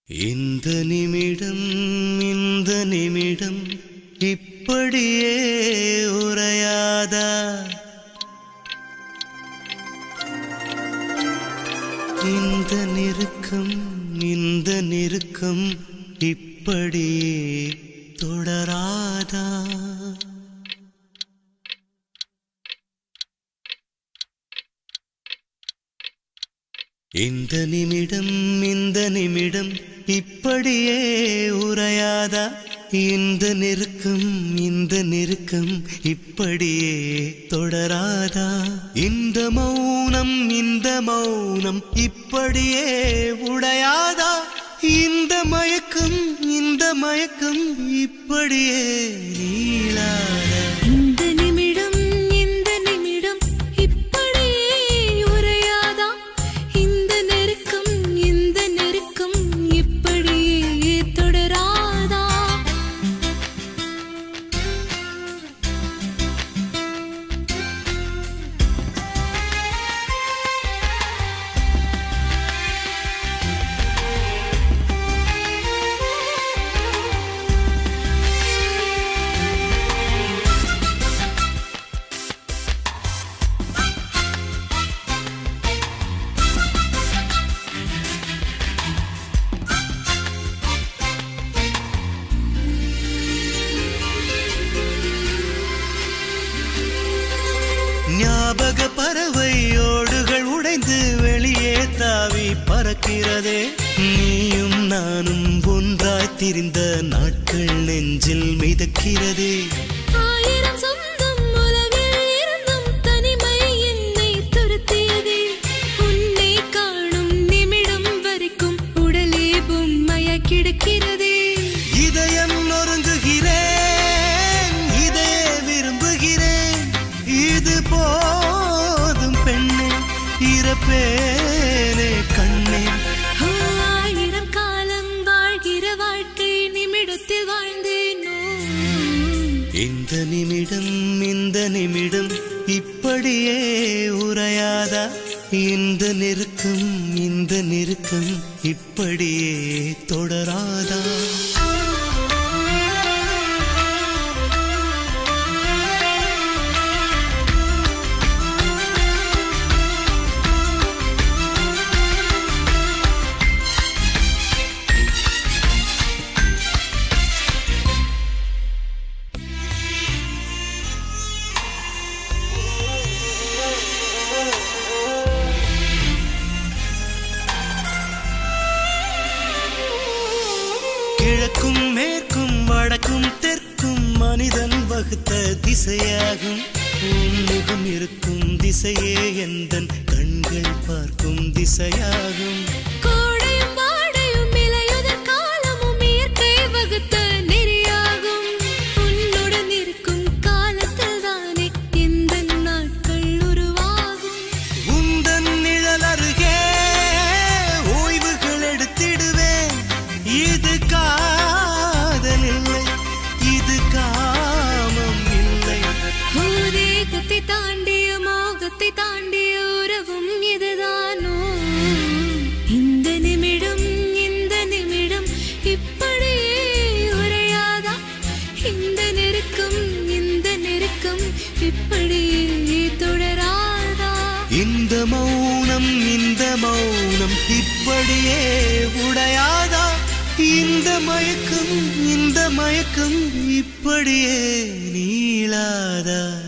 இந்த நிமிடம் இந்த நிமிடம் இப்படியே உரையாதா இந்த நெருக்கம் இந்த நெருக்கம் இப்படியே தொடராதா இந்த நிமிடம் இந்த நிமிடம் இப்படியே உரையாதா இந்த நெருக்கம் இந்த நெருக்கம் இப்படியே தொடராதா இந்த மௌனம் இந்த மௌனம் இப்படியே உடையாதா இந்த மயக்கம் இந்த மயக்கம் இப்படியே நீளாதா இந்த நிமிடம் இந்த நிமிடம் இப்படியே உரையாதா இந்த நெருக்கம் இந்த நெருக்கம் இப்படியே தொடராதா ஞாபக பறவை ஓடுகள் உடைந்து வெளியே தாவி பறக்கிறதே நீயும் நானும் ஒன்றாய் திரிந்த நாட்கள் நெஞ்சில் மிதக்கிறதே ஆயிரம் சொந்தம் உலகில் இருந்தும் தனிமை என்னை துரத்தியதே உன்னை காணும் நிமிடம் வரைக்கும் உடலே பொம்மைய கிடக்கிறதே இதயம் நொறுங்குகிறேன் இதையே விரும்புகிறேன் இது போதும் பெண்ணே இறப்பேனே கண்ணே ஓ, ஆயிரம் காலம் வாழ்கிற வாழ்க்கை நிமிடத்தில் வாழ்ந்தேனோ இந்த நிமிடம் இந்த நிமிடம் இப்படியே உரையாதா இந்த நெருக்கம் இந்த நெருக்கம் இப்படியே தொடராதா கிழக்கும் மேற்கும் வடக்கும் தெற்கும் மனிதன் வகுத்த திசையாகும் உன்முகம் இருக்கும் திசையே எந்தன் கண்கள் பார்க்கும் திசையாகும் கோடையும் வாடையும் இலையுதிர் காலமும் இயற்கை வகுத்த நெறியாகும் உன்னுடன் இருக்கும் காலத்தில் தானே எந்த நாட்கள் உருவாகும் உந்தன் நிழல் அருகே ஓய்வுகள் எடுத்திடுவேன் இது காதல் இல்லை இது காமம் இல்லை தேகத்தை தாண்டிய மோகத்தை தாண்டிய உறவும் இதுதானோ இந்த நிமிடம் இந்த நிமிடம் இப்படியே உரையாதா இந்த நெருக்கம் இந்த நெருக்கம் இப்படியே தொடராதா இந்த மௌனம் இந்த மௌனம் இப்படியே உடையாதா இந்த மயக்கம் இந்த மயக்கம் இப்படியே நீளாதா